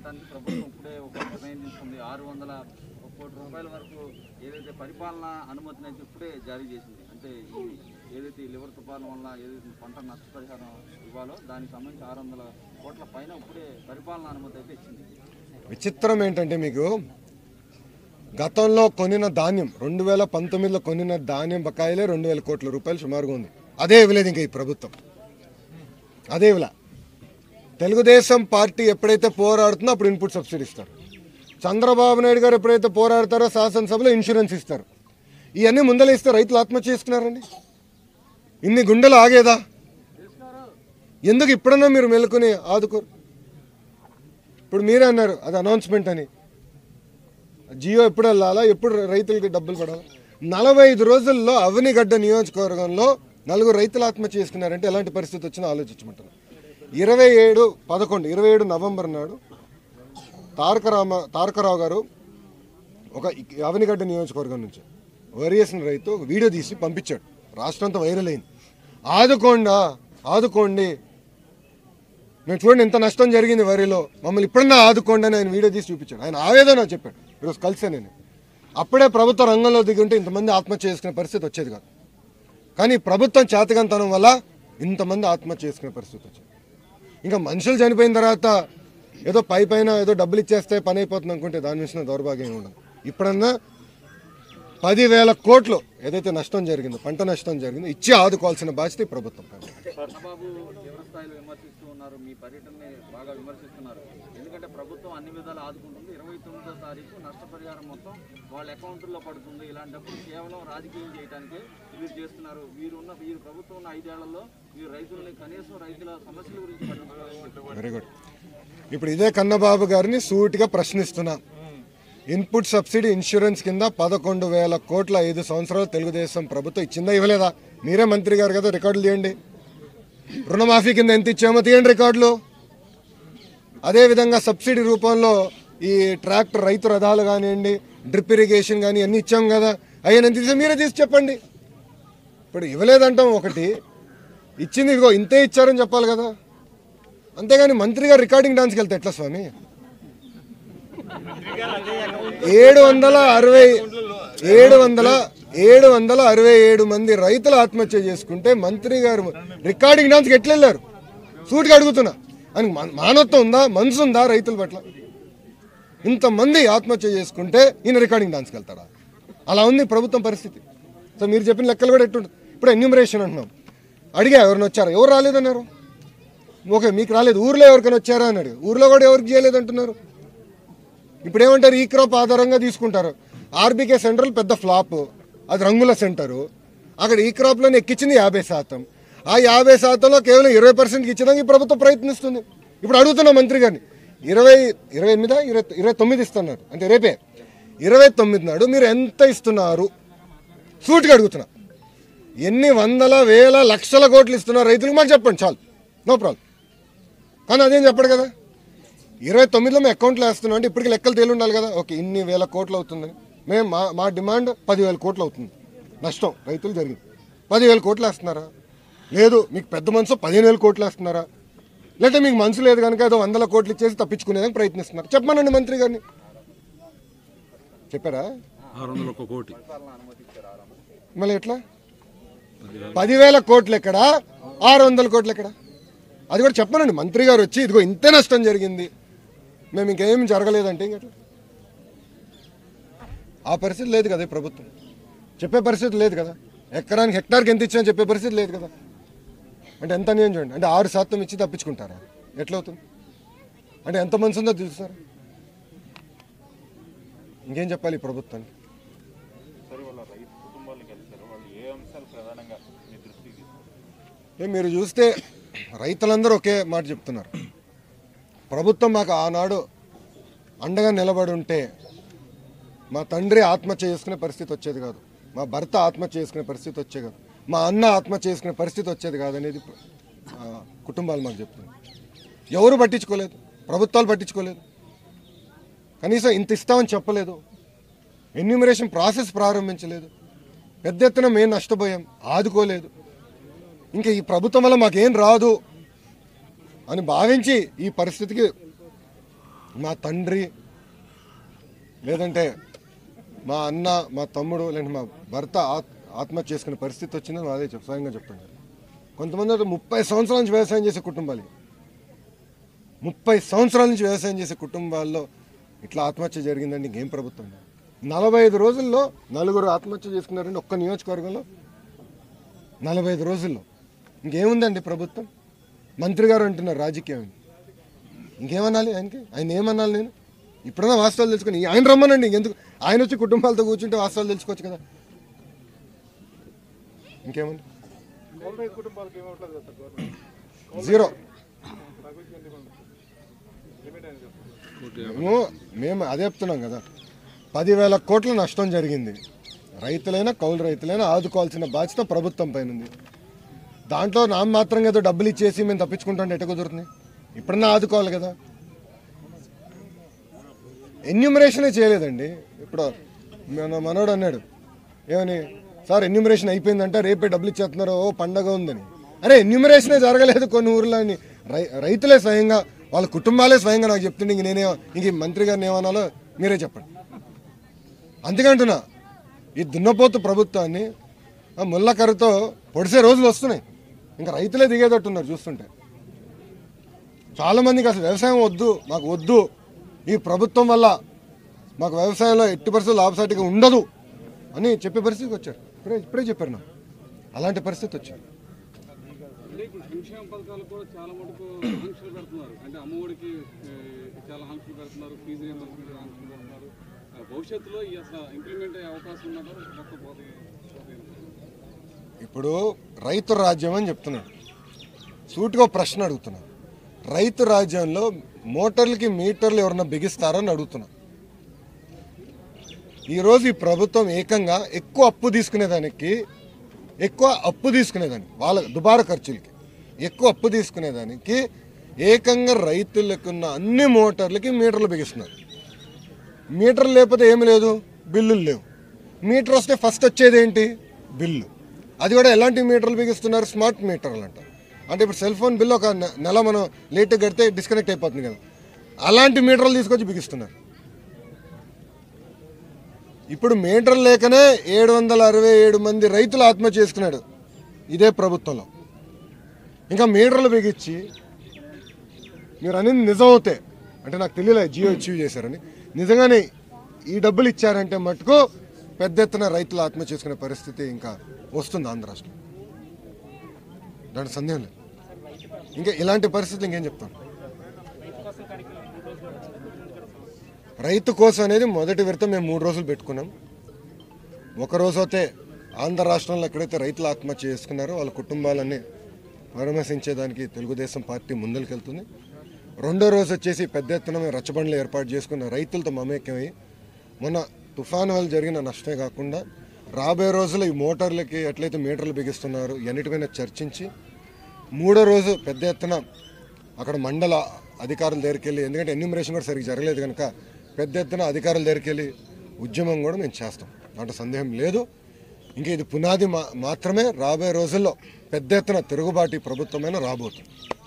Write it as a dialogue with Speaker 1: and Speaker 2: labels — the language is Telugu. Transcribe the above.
Speaker 1: ఆదుకోవడానికి ప్రభుత్వం ఇప్పుడే ఒక నిర్ణయం తీసుకుంది ఆరు వందల ఒక కోటి రూపాయల వరకు ఏదైతే పరిపాలన అనుమతిని అయితే ఇప్పుడే జారీ చేసింది అంటే ఈ ఏదైతే ఈ లివర్ తుఫాను వల్ల ఏదైతే పంట నష్టపరిహారం ఇవ్వాలో దానికి సంబంధించి ఆరు వందల కోట్ల పైన ఇప్పుడే పరిపాలన అనుమతి అయితే ఇచ్చింది
Speaker 2: విచిత్రం ఏంటంటే మీకు గతంలో కొనిన ధాన్యం రెండు వేల పంతొమ్మిదిలో కొనిన ధాన్యం బకాయిలే రెండు వేల కోట్ల రూపాయలు సుమారుగా ఉంది అదే ఇవ్వలేదు ఇంకా ఈ ప్రభుత్వం అదే ఇవ్వలే తెలుగుదేశం పార్టీ ఎప్పుడైతే పోరాడుతుందో అప్పుడు ఇన్పుట్ సబ్సిడీ ఇస్తారు చంద్రబాబు నాయుడు గారు ఎప్పుడైతే పోరాడతారో శాసనసభలో ఇన్సూరెన్స్ ఇస్తారు ఇవన్నీ ముందలే ఇస్తే రైతులు ఆత్మహత్య చేసుకున్నారండి ఇన్ని గుండెలు ఆగేదా ఎందుకు ఇప్పుడన్నా మీరు మెలుకుని ఆదుకోరు ఇప్పుడు మీరే అన్నారు అది అనౌన్స్మెంట్ అని జియో ఎప్పుడు వెళ్ళాలా ఎప్పుడు రైతులకి డబ్బులు పడాలా నలభై ఐదు రోజుల్లో అవనిగడ్డ నియోజకవర్గంలో నలుగురు రైతులు ఆత్మహత్య చేసుకున్నారంటే ఎలాంటి పరిస్థితి వచ్చినా ఆలోచించమంటారు ఇరవై ఏడు పదకొండు ఇరవై ఏడు నవంబర్ నాడు తారకరామ తారకరావు గారు ఒక ఇ- అవనిగడ్డ నియోజకవర్గం నుంచి వరి వేసిన రైతు ఒక వీడియో తీసి పంపించాడు రాష్ట్రం అంతా వైరల్ అయింది ఆదుకోండా ఆదుకోండి మేము చూడండి ఇంత నష్టం జరిగింది వరిలో మమ్మల్ని ఇప్పుడన్నా ఆదుకోండి అని ఆయన వీడియో తీసి చూపించాడు ఆయన ఆవేదన చెప్పాడు ఈరోజు కలిసా నేను అప్పుడే ప్రభుత్వ రంగంలో దిగి ఉంటే ఇంతమంది ఆత్మహత్య చేసుకునే పరిస్థితి వచ్చేది కాదు కానీ ప్రభుత్వం చేతకంతనం వల్ల ఇంతమంది ఆత్మహత్య చేసుకునే పరిస్థితి వచ్చింది ఇంకా మనుషులు చనిపోయిన తర్వాత ఏదో పై పైన ఏదో డబ్బులు ఇచ్చేస్తే పని అయిపోతుంది అనుకుంటే దాని విషయంలో దౌర్భాగ్యం ఉండదు ఇప్పుడన్నా పదివేల కోట్లు ఏదైతే నష్టం జరిగిందో పంట నష్టం జరిగిందో ఇచ్చి ఆదుకోవాల్సిన బాధ్యత ఈ ప్రభుత్వం
Speaker 1: చంద్రబాబు తీవ్ర స్థాయిలో విమర్శిస్తూ ఉన్నారు మీ పర్యటనని బాగా విమర్శిస్తున్నారు ఎందుకంటే ప్రభుత్వం అన్ని విధాలు ఆదుకుంటుంది ఇరవై తొమ్మిదో తారీఖు నష్టపరిహారం మొత్తం వాళ్ళ అకౌంట్లో పడుతుంది ఇలాంటప్పుడు కేవలం రాజకీయం చేయడానికే వీరు చేస్తున్నారు వీరు ఉన్న వీరు ప్రభుత్వం ఉన్న ఐదేళ్లలో వీరు రైతులని కనీసం రైతుల సమస్యల గురించి పట్టించుకోవాలి
Speaker 2: వెరీ గుడ్ ఇప్పుడు ఇదే కన్నబాబు గారిని సూటిగా ప్రశ్నిస్తున్నా ఇన్పుట్ సబ్సిడీ ఇన్సూరెన్స్ కింద పదకొండు వేల కోట్ల ఐదు సంవత్సరాలు తెలుగుదేశం ప్రభుత్వం ఇచ్చిందా ఇవ్వలేదా మీరే మంత్రి గారు కదా రికార్డులు తీయండి రుణమాఫీ కింద ఎంత ఇచ్చామో తీయండి రికార్డులు అదేవిధంగా సబ్సిడీ రూపంలో ఈ ట్రాక్టర్ రైతు రథాలు కానివ్వండి డ్రిప్ ఇరిగేషన్ కానీ అన్నీ ఇచ్చాం కదా అయ్యా ఎంత తీసా మీరే తీసి చెప్పండి ఇప్పుడు ఇవ్వలేదంటాం ఒకటి ఇచ్చింది ఇదిగో ఇంతే ఇచ్చారని చెప్పాలి కదా అంతేగాని మంత్రి గారు రికార్డింగ్ డాన్స్కి వెళ్తే ఎట్లా స్వామి ఏడు వందల అరవై ఏడు వందల ఏడు వందల అరవై ఏడు మంది రైతులు ఆత్మహత్య చేసుకుంటే మంత్రి గారు రికార్డింగ్ డాన్స్కి ఎట్లా వెళ్ళారు సూటిగా అడుగుతున్నా అని మానవత్వం ఉందా మనసు ఉందా రైతుల పట్ల ఇంతమంది ఆత్మహత్య చేసుకుంటే ఈయన రికార్డింగ్ డాన్స్కి వెళ్తాడా అలా ఉంది ప్రభుత్వం పరిస్థితి సో మీరు చెప్పిన లెక్కలు కూడా ఎట్టుంటుంది ఇప్పుడు ఎన్యూమరేషన్ అంటున్నాం అడిగా ఎవరిని వచ్చారు ఎవరు రాలేదన్నారు ఓకే మీకు రాలేదు ఊర్లో ఎవరికైనా వచ్చారా అని అడిగా ఊర్లో కూడా ఎవరికి చేయలేదు అంటున్నారు ఇప్పుడు ఏమంటారు ఈ క్రాప్ ఆధారంగా తీసుకుంటారు ఆర్బీకే సెంట్రల్ పెద్ద ఫ్లాప్ అది రంగుల సెంటరు అక్కడ ఈ క్రాప్లోనే ఎక్కించింది యాభై శాతం ఆ యాభై శాతంలో కేవలం ఇరవై పర్సెంట్కి ఇచ్చడానికి ఈ ప్రభుత్వం ప్రయత్నిస్తుంది ఇప్పుడు అడుగుతున్నా మంత్రి గారిని ఇరవై ఇరవై ఎనిమిదా ఇరవై ఇరవై తొమ్మిది ఇస్తున్నారు అంటే రేపే ఇరవై తొమ్మిది నాడు మీరు ఎంత ఇస్తున్నారు సూటిగా అడుగుతున్నా ఎన్ని వందల వేల లక్షల కోట్లు ఇస్తున్నారు రైతులకు మాకు చెప్పండి చాలు నో ప్రాబ్లం కానీ అదేం చెప్పడు కదా ఇరవై తొమ్మిదిలో మేము అకౌంట్లో వేస్తున్నాం అంటే ఇప్పటికి లెక్కలు తేలి ఉండాలి కదా ఓకే ఇన్ని వేల కోట్లు అవుతుందని మేము మా మా డిమాండ్ పదివేల కోట్లు అవుతుంది నష్టం రైతులు జరిగింది పదివేల కోట్లు వేస్తున్నారా లేదు మీకు పెద్ద మనసు పదిహేను వేల కోట్లు వేస్తున్నారా లేదంటే మీకు మనసు లేదు కనుక ఏదో వందల కోట్లు ఇచ్చేసి తప్పించుకునేదానికి ప్రయత్నిస్తున్నారు చెప్పమనండి మంత్రి గారిని చెప్పారా
Speaker 3: ఆరు వందల ఒక్క కోటి
Speaker 2: మళ్ళీ ఎట్లా పదివేల కోట్లు ఎక్కడ ఆరు వందల కోట్లు ఎక్కడ అది కూడా చెప్పనండి మంత్రి గారు వచ్చి ఇదిగో ఇంతే నష్టం జరిగింది మేము ఇంకేం జరగలేదంటే ఇంకెట్లా ఆ పరిస్థితి లేదు కదా ఈ ప్రభుత్వం చెప్పే పరిస్థితి లేదు కదా ఎకరానికి హెక్టార్కి ఎంత ఇచ్చినా చెప్పే పరిస్థితి లేదు కదా అంటే ఎంత అన్యాయం చూడండి అంటే ఆరు శాతం ఇచ్చి తప్పించుకుంటారా ఎట్లా అవుతుంది అంటే ఎంత మనసు ఉందో తెలుస్తారా ఇంకేం చెప్పాలి ఈ ప్రభుత్వానికి
Speaker 4: సరే వాళ్ళ రైతు కుటుంబాలకు వెళ్తారు వాళ్ళు ఏ అంశాలు ప్రధానంగా మీ దృష్టికి తీసుకుంటారు
Speaker 2: ఏ మీరు చూస్తే రైతులందరూ ఒకే మాట చెప్తున్నారు ప్రభుత్వం మాకు ఆనాడు అండగా నిలబడి ఉంటే మా తండ్రి ఆత్మహత్య చేసుకునే పరిస్థితి వచ్చేది కాదు మా భర్త ఆత్మహత్య చేసుకునే పరిస్థితి వచ్చేది కాదు మా అన్న ఆత్మహత్య చేసుకునే పరిస్థితి వచ్చేది కాదు అనేది ఆ, కుటుంబాలు మాకు చెప్తున్నారు ఎవరు పట్టించుకోలేదు ప్రభుత్వాలు పట్టించుకోలేదు కనీసం ఇంత ఇస్తామని చెప్పలేదు ఎన్యూమరేషన్ ప్రాసెస్ ప్రారంభించలేదు పెద్ద ఎత్తున మేము నష్టపోయాం ఆదుకోలేదు ఇంకా ఈ ప్రభుత్వం వల్ల మాకేం రాదు అని భావించి ఈ పరిస్థితికి మా తండ్రి లేదంటే మా అన్న మా తమ్ముడు లేదంటే మా భర్త ఆత్ ఆత్మహత్య చేసుకునే పరిస్థితి వచ్చిందని అదే చెప్ స్వయంగా చెప్తున్నారు కొంతమంది అయితే ముప్పై సంవత్సరాల నుంచి వ్యవసాయం చేసే కుటుంబాలు ఇవి. ముప్పై సంవత్సరాల నుంచి వ్యవసాయం చేసే కుటుంబాల్లో ఇట్లా ఆత్మహత్య జరిగిందండి ఇంకేం ప్రభుత్వం నలభై ఐదు రోజుల్లో నలుగురు ఆత్మహత్య చేసుకున్నారండి ఒక్క నియోజకవర్గంలో నలభై ఐదు రోజుల్లో ఇంకేముందండి ప్రభుత్వం మంత్రి గారు అంటున్నారు రాజకీయం అని. ఇంకేమనాలి ఆయనకి ఆయన ఏమనాలి నేను ఇప్పుడన్నా వాస్తవాలు తెలుసుకుని ఆయన రమ్మనండి ఇంకెందుకు ఆయన వచ్చి కుటుంబాలతో కూర్చుంటే వాస్తవాలు తెలుసుకోవచ్చు కదా ఇంకేమన్నా
Speaker 3: కౌలు రైతు కుటుంబాలకు ఏమవట్లేదు కదా సార్ గవర్నమెంట్
Speaker 2: జీరో
Speaker 3: తగ్గించింది లిమిట్ అని చెప్తారు
Speaker 2: మేము మేము అదే చెప్తున్నాం కదా పదివేల కోట్ల నష్టం జరిగింది రైతులైనా కౌలు రైతులైనా ఆదుకోవాల్సిన బాధ్యత ప్రభుత్వం పైన ఉంది దాంట్లో నా మాత్రంగా ఏదో డబ్బులు ఇచ్చేసి మేము తప్పించుకుంటాం ఎట్ట కుదురుతుంది ఇప్పుడన్నా ఆదుకోవాలి కదా ఎన్యూమరేషనే చేయలేదండి ఇప్పుడు మన మనోడు అన్నాడు ఏమని సార్ ఎన్యూమరేషన్ అయిపోయిందంట రేపే డబ్బులు ఇచ్చేస్తున్నారు ఓ పండగ ఉందని అరే ఎన్యూమరేషనే జరగలేదు కొన్ని ఊర్లో అని రై రైతులే స్వయంగా వాళ్ళ కుటుంబాలే స్వయంగా నాకు చెప్తుండే ఇంక నేనే ఇంక ఈ మంత్రి గారిని ఏమనాలో మీరే చెప్పండి అందుకంటున్నా ఈ దున్నపోతు ప్రభుత్వాన్ని ఆ ముళ్ళకర్రతో పొడిసే రోజులు వస్తున్నాయి ఇంకా రైతులే దిగేటట్టున్నారు చూస్తుంటే చాలా మందికి అసలు వ్యవసాయం వద్దు మాకు వద్దు ఈ ప్రభుత్వం వల్ల మాకు వ్యవసాయంలో ఎట్టి పరిస్థితులు లాభసాటిగా ఉండదు అని చెప్పే పరిస్థితికి వచ్చారు ఇప్పుడే ఇప్పుడే చెప్పారు నాకు అలాంటి పరిస్థితి వచ్చింది
Speaker 5: అంటే ఇప్పుడు సంక్షేమ పథకాలు కూడా చాలా మటుకు ఆంక్షలు పెడుతున్నారు అంటే అమ్మఒడికి ఏ, చాలా ఆంక్షలు పెడుతున్నారు ఫీజు రియంబర్స్మెంట్ ఆంక్షలు పెడుతున్నారు ఆ, భవిష్యత్తులో ఈ అసలు ఇంప్లిమెంట్ అయ్యే అవకాశం ఉన్నదో మొత్తం పోతే పోతే
Speaker 2: ఇప్పుడు రైతు రాజ్యం అని చెప్తున్నాడు సూటిగా ప్రశ్న అడుగుతున్నా రైతు రాజ్యంలో మోటార్లకి మీటర్లు ఎవరన్నా బిగిస్తారని అడుగుతున్నా ఈరోజు ఈ ప్రభుత్వం ఏకంగా ఎక్కువ అప్పు తీసుకునేదానికి ఎక్కువ అప్పు తీసుకునేదానికి వాళ్ళ దుబారా ఖర్చులకి ఎక్కువ అప్పు తీసుకునేదానికి ఏకంగా రైతులకున్న అన్ని మోటార్లకి మీటర్లు బిగిస్తున్నారు మీటర్ లేకపోతే ఏమి లేదు బిల్లులు లేవు మీటర్ వస్తే ఫస్ట్ వచ్చేది ఏంటి బిల్లు అది కూడా ఎలాంటి మీటర్లు బిగిస్తున్నారు స్మార్ట్ మీటర్లు అంట అంటే ఇప్పుడు సెల్ ఫోన్ బిల్లు ఒక నె- నెల మనం లేట్గా కడితే డిస్కనెక్ట్ అయిపోతుంది కదా అలాంటి మీటర్లు తీసుకొచ్చి బిగిస్తున్నారు ఇప్పుడు మీటర్ లేకనే ఏడు వందల అరవై ఏడు మంది రైతులు ఆత్మహత్య చేసుకున్నాడు ఇదే ప్రభుత్వంలో ఇంకా మీటర్లు బిగించి మీరు అనేది నిజం అవుతే అంటే నాకు తెలియలే జియో అచీవ్ చేశారని నిజంగానే ఈ డబ్బులు ఇచ్చారంటే మటుకు పెద్ద ఎత్తున రైతులు ఆత్మహత్య చేసుకునే పరిస్థితి ఇంకా వస్తుంది ఆంధ్ర రాష్ట్రం దాంట్లో సందేహం లేదు ఇంకా ఇలాంటి పరిస్థితి ఇంకేం చెప్తాను రైతు కోసం అనేది మొదటి విడత మేము మూడు రోజులు పెట్టుకున్నాం ఒక రోజు అయితే ఆంధ్ర రాష్ట్రంలో ఎక్కడైతే రైతులు ఆత్మహత్య చేసుకున్నారో వాళ్ళ కుటుంబాలన్నీ పరామర్శించేదానికి తెలుగుదేశం పార్టీ ముందరికెళ్తుంది రెండో రోజు వచ్చేసి పెద్ద ఎత్తున మేము రచ్చబండ్లు ఏర్పాటు చేసుకున్న రైతులతో మమేకమై మొన్న తుఫాను వల్ల జరిగిన నష్టమే కాకుండా రాబోయే రోజుల్లో ఈ మోటార్లకి ఎట్లయితే మీటర్లు బిగిస్తున్నారు ఎన్నిటిపైన చర్చించి మూడో రోజు పెద్ద ఎత్తున అక్కడ మండల అధికారుల దగ్గరికి వెళ్ళి ఎందుకంటే ఎన్యూమరేషన్ కూడా సరిగ్గా జరగలేదు కనుక పెద్ద ఎత్తున అధికారుల దగ్గరికి వెళ్ళి ఉద్యమం కూడా మేము చేస్తాం దాంట్లో సందేహం లేదు ఇంకా ఇది పునాది మా మాత్రమే రాబోయే రోజుల్లో పెద్ద ఎత్తున తిరుగుబాటు ఈ ప్రభుత్వమైన రాబోతుంది